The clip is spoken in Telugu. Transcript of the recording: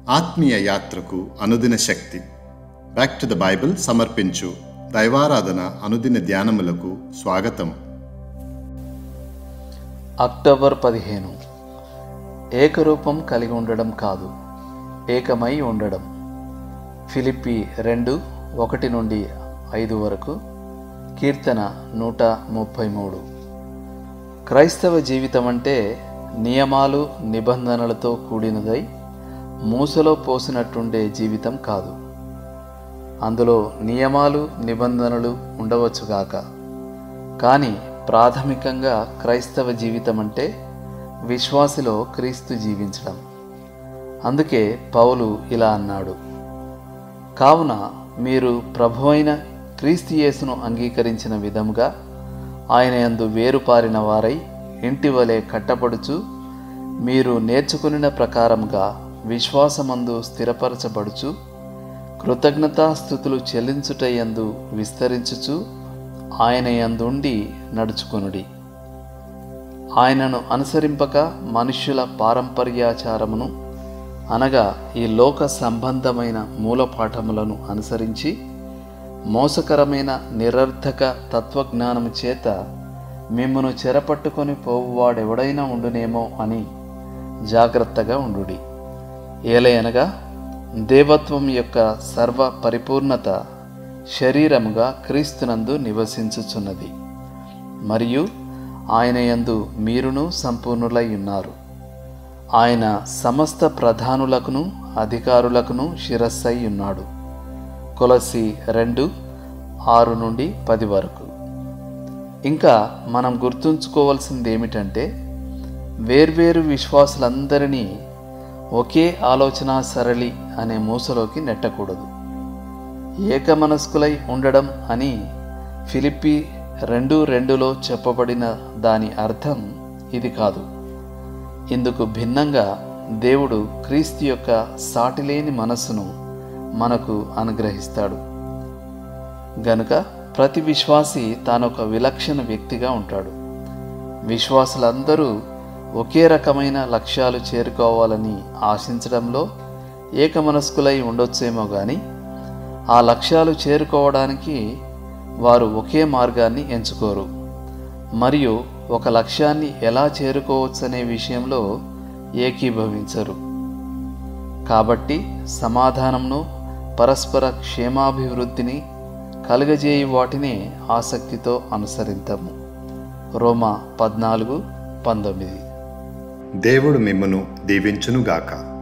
ఆత్మీయ యాత్రకు అనుదిన శక్తి బ్యాక్ టు ద బైబిల్ సమర్పించు దైవారాధన అనుదిన ధ్యానములకు స్వాగతం అక్టోబర్ పదిహేను ఏకరూపం కలిగి ఉండడం కాదు ఏకమై ఉండడం ఫిలిప్పి రెండు ఒకటి నుండి ఐదు వరకు కీర్తన నూట ముప్పై మూడు క్రైస్తవ జీవితం అంటే నియమాలు నిబంధనలతో కూడినదై మూసలో పోసినట్టుండే జీవితం కాదు అందులో నియమాలు నిబంధనలు ఉండవచ్చుగాక కానీ ప్రాథమికంగా క్రైస్తవ జీవితం అంటే విశ్వాసిలో క్రీస్తు జీవించడం అందుకే పౌలు ఇలా అన్నాడు కావున మీరు ప్రభువైన క్రీస్తు యేసును అంగీకరించిన విధముగా ఆయన యందు వేరుపారిన వారై ఇంటి వలె కట్టబడుచు మీరు నేర్చుకునిన ప్రకారముగా విశ్వాసమందు స్థిరపరచబడుచు కృతజ్ఞతాస్థుతులు చెల్లించుటయందు విస్తరించుచు ఆయన యందుండి నడుచుకొనుడి ఆయనను అనుసరింపక మనుష్యుల పారంపర్యాచారమును అనగా ఈ లోక సంబంధమైన మూలపాఠములను అనుసరించి మోసకరమైన నిరర్ధక తత్వజ్ఞానము చేత మిమ్మను చెరపట్టుకొని పోవువాడెవడైనా ఉండునేమో అని జాగ్రత్తగా ఉండుడి ఏలయనగా దేవత్వం యొక్క సర్వ పరిపూర్ణత శరీరముగా క్రీస్తునందు నివసించుచున్నది మరియు ఆయన యందు మీరును సంపూర్ణులై ఉన్నారు ఆయన సమస్త ప్రధానులకును అధికారులకును శిరస్సై ఉన్నాడు కొలసి రెండు ఆరు నుండి పది వరకు ఇంకా మనం గుర్తుంచుకోవాల్సింది ఏమిటంటే వేర్వేరు విశ్వాసులందరినీ ఒకే ఆలోచన సరళి అనే మూసలోకి నెట్టకూడదు ఏకమనస్కులై ఉండడం అని ఫిలిప్పి రెండు రెండులో చెప్పబడిన దాని అర్థం ఇది కాదు ఇందుకు భిన్నంగా దేవుడు క్రీస్తు యొక్క సాటిలేని మనస్సును మనకు అనుగ్రహిస్తాడు గనుక ప్రతి విశ్వాసి తానొక విలక్షణ వ్యక్తిగా ఉంటాడు విశ్వాసులందరూ ఒకే రకమైన లక్ష్యాలు చేరుకోవాలని ఆశించడంలో ఏకమనస్కులై ఉండొచ్చేమో కానీ ఆ లక్ష్యాలు చేరుకోవడానికి వారు ఒకే మార్గాన్ని ఎంచుకోరు మరియు ఒక లక్ష్యాన్ని ఎలా చేరుకోవచ్చనే విషయంలో ఏకీభవించరు కాబట్టి సమాధానంను పరస్పర క్షేమాభివృద్ధిని కలుగజేయి వాటిని ఆసక్తితో అనుసరింతము రోమా పద్నాలుగు పంతొమ్మిది దేవుడు మిమ్మను దీవించునుగాక